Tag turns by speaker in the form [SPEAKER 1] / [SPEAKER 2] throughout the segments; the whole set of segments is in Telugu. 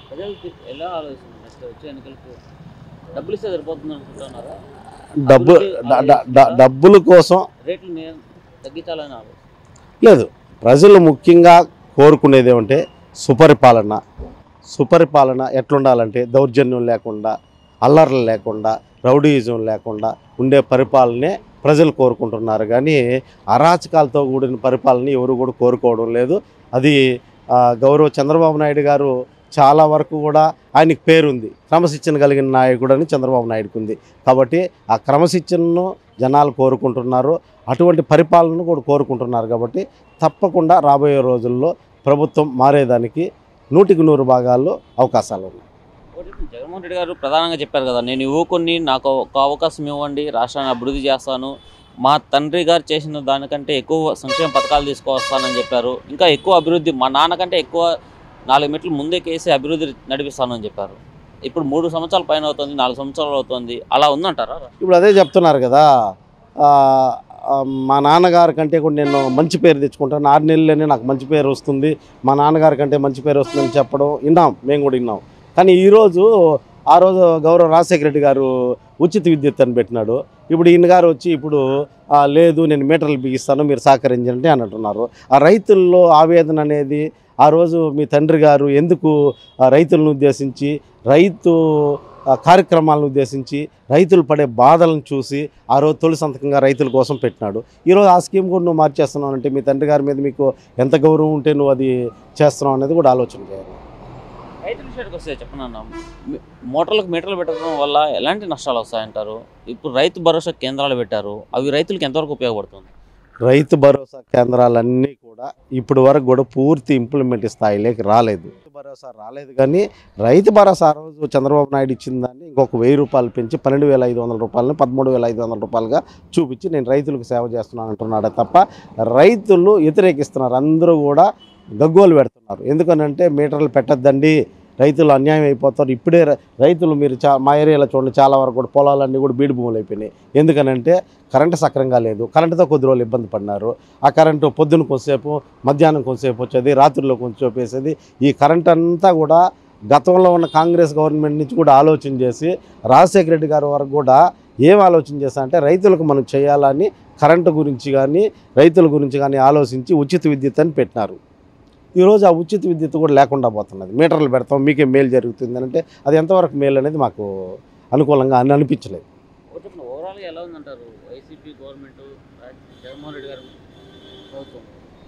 [SPEAKER 1] ప్రజలకి ఎలా ఆలోచిస్తుంది నెక్స్ట్ వచ్చే ఎన్నికలకు డబ్బులు ఇస్తే సరిపోతుంది అనుకుంటున్నారా
[SPEAKER 2] డబ్బు డ- డ- డ- డబ్బుల కోసం
[SPEAKER 1] రేట్లు నే- తగ్గించాలని ఆలోచన
[SPEAKER 2] లేదు ప్రజలు ముఖ్యంగా కోరుకునేది ఏమంటే సుపరిపాలన సుపరిపాలన ఎట్లుండాలంటే దౌర్జన్యం లేకుండా అల్లర్లు లేకుండా రౌడీయిజం లేకుండా ఉండే పరిపాలనే ప్రజలు కోరుకుంటున్నారు కానీ అరాచకాలతో కూడిన పరిపాలన ఎవరు కూడా కోరుకోవడం లేదు అది ఆ, గౌరవ చంద్రబాబు నాయుడు గారు చాలా వరకు కూడా ఆయనకి పేరుంది క్రమశిక్షణ కలిగిన నాయకుడు అని చంద్రబాబు నాయుడుకు ఉంది కాబట్టి ఆ క్రమశిక్షణను జనాలు కోరుకుంటున్నారు అటువంటి పరిపాలనను కూడా కోరుకుంటున్నారు కాబట్టి తప్పకుండా రాబోయే రోజుల్లో ప్రభుత్వం మారేదానికి నూటికి నూరు భాగాల్లో అవకాశాలు ఉన్నాయి
[SPEAKER 1] ఒకటి ఇప్పుడు జగన్మోహన్ రెడ్డి గారు ప్రధానంగా చెప్పారు కదా నేను యువకుని నాకు ఒక అవకాశం ఇవ్వండి రాష్ట్రాన్ని అభివృద్ధి చేస్తాను మా తండ్రి గారు చేసిన దానికంటే ఎక్కువ సంక్షేమ పథకాలు తీసుకువస్తానని చెప్పారు ఇంకా ఎక్కువ అభివృద్ధి మా నాన్నకంటే ఎక్కువ నాలుగు మెట్లు ముందుకేసి అభివృద్ధి నడిపిస్తానని చెప్పారు ఇప్పుడు మూడు సంవత్సరాల పైన అవుతుంది నాలుగు సంవత్సరాలు అవుతుంది అలా ఉందంటారా
[SPEAKER 2] ఇప్పుడు అదే చెప్తున్నారు కదా ఆ, ఆ, మా నాన్నగారి కంటే కూడా నేను మంచి పేరు తెచ్చుకుంటాను ఆరు నెలల్లోనే నాకు మంచి పేరు వస్తుంది మా నాన్నగారి కంటే మంచి పేరు వస్తుందని చెప్పడం విన్నాం మేము కూడా విన్నాం కానీ ఈరోజు ఆ రోజు గౌరవ రాజశేఖర రెడ్డి గారు ఉచిత విద్యుత్ అని పెట్టినాడు ఇప్పుడు ఈయన గారు వచ్చి ఇప్పుడు "ఆ, లేదు నేను మీటర్లు బిగిస్తాను మీరు సహకరించండి అని అంటున్నారు ఆ రైతుల్లో ఆవేదన అనేది ఆ రోజు మీ తండ్రి గారు ఎందుకు ఆ రైతులను ఉద్దేశించి రైతు ఆ, కార్యక్రమాలను ఉద్దేశించి రైతులు పడే బాధలను చూసి ఆ రోజు తొలి సంతకంగా రైతుల కోసం పెట్టినాడు ఈరోజు ఆ స్కీమ్ కూడా నువ్వు మార్చేస్తున్నావు అంటే మీ తండ్రి గారి మీద మీకు ఎంత గౌరవం ఉంటే నువ్వు అది చేస్తున్నావు అనేది కూడా ఆలోచన చేయాలి
[SPEAKER 1] రైతుల విషయానికి వస్తే చెప్పనన్నా మీ- మోటార్లకు మీటర్లు పెట్టడం వల్ల ఎలాంటి నష్టాలు వస్తాయంటారు ఇప్పుడు రైతు భరోసా కేంద్రాలు పెట్టారు అవి రైతులకు ఎంతవరకు ఉపయోగపడుతుంది
[SPEAKER 2] రైతు భరోసా కేంద్రాలన్నీ కూడా ఇప్పటి వరకు కూడా పూర్తి ఇంప్లిమెంట్ స్థాయిలోకి రాలేదు రైతు భరోసా రాలేదు కానీ రైతు భరోసా ఆ రోజు చంద్రబాబు నాయుడు ఇచ్చిన దాన్ని ఇంకొక వెయ్యి రూపాయలు పెంచి పన్నెండు వేల ఐదు వందల రూపాయలని పదమూడు వేల ఐదు వందల రూపాయలుగా చూపించి నేను రైతులకు సేవ చేస్తున్నాను అంటున్నాడే తప్ప రైతులు వ్యతిరేకిస్తున్నారు అందరూ కూడా గగ్గోలు పెడుతున్నారు ఎందుకనంటే మీటర్లు పెట్టద్దండి రైతులు అన్యాయం అయిపోతారు ఇప్పుడే రై- రైతులు మీరు చా మా ఏరియాలో చూడండి చాలా వరకు కూడా పొలాలన్నీ కూడా బీడు భూములు అయిపోయినాయి ఎందుకనంటే కరెంటు సక్రంగా లేదు కరెంటుతో కొద్ది రోజులు ఇబ్బంది పడినారు ఆ కరెంటు పొద్దున కొంతసేపు మధ్యాహ్నం కొంతసేపు వచ్చేది రాత్రిలో కొంచెంసేపు వేసేది ఈ కరెంట్ అంతా కూడా గతంలో ఉన్న కాంగ్రెస్ గవర్నమెంట్ నుంచి కూడా ఆలోచన చేసి రాజశేఖర రెడ్డి గారి వరకు కూడా ఏం ఆలోచన చేశా అంటే రైతులకు మనం చేయాలని కరెంటు గురించి కానీ రైతుల గురించి కానీ ఆలోచించి ఉచిత విద్యుత్ అని పెట్టినారు ఈరోజు ఆ ఉచిత విద్యుత్ కూడా లేకుండా పోతున్నది మీటర్లు పెడతాం మీకే మేలు జరుగుతుంది అని అంటే అది ఎంతవరకు మేలు అనేది మాకు అనుకూలంగా అని అనిపించలేదు
[SPEAKER 1] ఒకటి చెప్పండి ఓవరాల్గా ఎలా ఉందంటారు వైసీపీ గవర్నమెంట్ జగన్మోహన్ రెడ్డి గారు ప్రభుత్వం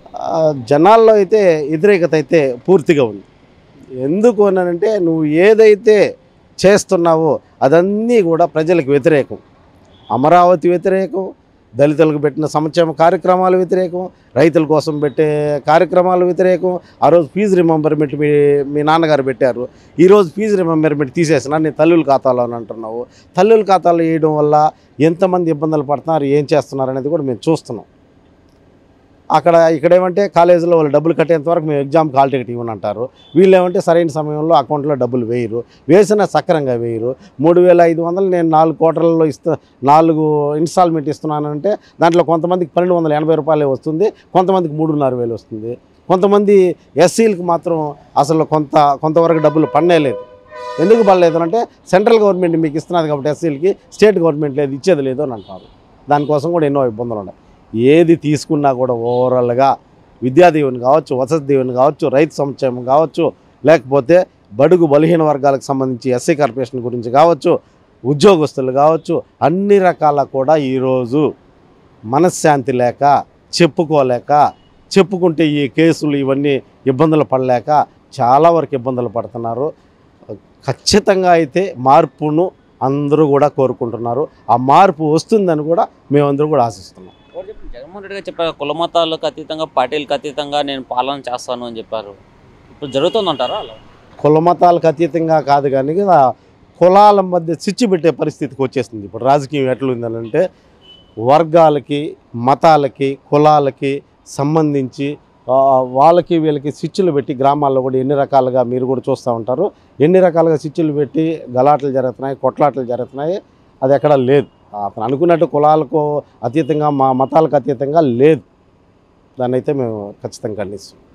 [SPEAKER 2] ఆ, జనాల్లో అయితే వ్యతిరేకత అయితే పూర్తిగా ఉంది ఎందుకు అనంటే నువ్వు ఏదైతే చేస్తున్నావో అదన్నీ కూడా ప్రజలకు వ్యతిరేకం అమరావతి వ్యతిరేకం దళితులకు పెట్టిన సంక్షేమ కార్యక్రమాలు వ్యతిరేకం రైతుల కోసం పెట్టే కార్యక్రమాలు వ్యతిరేకం ఆ రోజు ఫీజు రిమెంబర్మెంట్ మీ మీ నాన్నగారు పెట్టారు ఈరోజు ఫీజు రిమెంబర్మెంట్ తీసేసిన నేను తల్లుల ఖాతాలో అని అంటున్నావు తల్లుల ఖాతాలో వేయడం వల్ల ఎంతమంది ఇబ్బందులు పడుతున్నారు ఏం చేస్తున్నారు అనేది కూడా మేము చూస్తున్నాం అక్కడ ఇక్కడ ఏమంటే కాలేజీలో వాళ్ళు డబ్బులు కట్టేంత వరకు మేము ఎగ్జామ్కి హాల్ టికెట్ ఇవ్వని అంటారు వీళ్ళు ఏమంటే సరైన సమయంలో అకౌంట్లో డబ్బులు వేయరు వేసిన సక్రంగా వేయరు మూడు వేల ఐదు వందలు నేను నాలుగు కోటర్లలో ఇస్తా నాలుగు ఇన్స్టాల్మెంట్ ఇస్తున్నానంటే దాంట్లో కొంతమందికి పన్నెండు వందల ఎనభై రూపాయలే వస్తుంది కొంతమందికి మూడున్నర వేలు వస్తుంది కొంతమంది ఎస్సీలకు మాత్రం అసలు కొంత కొంతవరకు డబ్బులు పన్నేలేదు ఎందుకు పడలేదు అంటే సెంట్రల్ గవర్నమెంట్ మీకు ఇస్తున్నది కాబట్టి ఎస్సీలకి స్టేట్ గవర్నమెంట్ లేదు ఇచ్చేది లేదు అని అంటారు దానికోసం కూడా ఎన్నో ఇబ్బందులు ఉన్నాయి ఏది తీసుకున్నా కూడా ఓవరాల్గా విద్యాదీవెని కావచ్చు వసతి దీవెని కావచ్చు రైతు సంక్షేమం కావచ్చు లేకపోతే బడుగు బలహీన వర్గాలకు సంబంధించి ఎస్సీ కార్పొరేషన్ గురించి కావచ్చు ఉద్యోగస్తులు కావచ్చు అన్ని రకాల కూడా ఈరోజు మనశ్శాంతి లేక చెప్పుకోలేక చెప్పుకుంటే ఈ కేసులు ఇవన్నీ ఇబ్బందులు పడలేక చాలా వరకు ఇబ్బందులు పడుతున్నారు ఖచ్చితంగా అయితే మార్పును అందరూ కూడా కోరుకుంటున్నారు ఆ మార్పు వస్తుందని కూడా మేమందరూ కూడా ఆశిస్తున్నాం
[SPEAKER 1] ఒకటి చెప్పండి జగన్మోహన్ రెడ్డి గారు చెప్పారు కుల మతాలకు అతీతంగా పార్టీలకు అతీతంగా నేను పాలన చేస్తాను అని చెప్పారు ఇప్పుడు జరుగుతుందంటారా అలా
[SPEAKER 2] కుల మతాలకు అతీతంగా కాదు కానీ కదా కులాల మధ్య చిచ్చు పెట్టే పరిస్థితికి వచ్చేసింది ఇప్పుడు రాజకీయం ఎట్లుందనంటే వర్గాలకి మతాలకి కులాలకి సంబంధించి ఆ, వాళ్ళకి వీళ్ళకి స్విచ్లు పెట్టి గ్రామాల్లో కూడా ఎన్ని రకాలుగా మీరు కూడా చూస్తూ ఉంటారు ఎన్ని రకాలుగా స్విచ్లు పెట్టి గలాట్లు జరుగుతున్నాయి కొట్లాటలు జరుగుతున్నాయి అది ఎక్కడ లేదు అతను అనుకున్నట్టు కులాలకు అతీతంగా మా మతాలకు అతీతంగా లేదు దాన్ని అయితే మేము ఖచ్చితంగా ఖండిస్తాం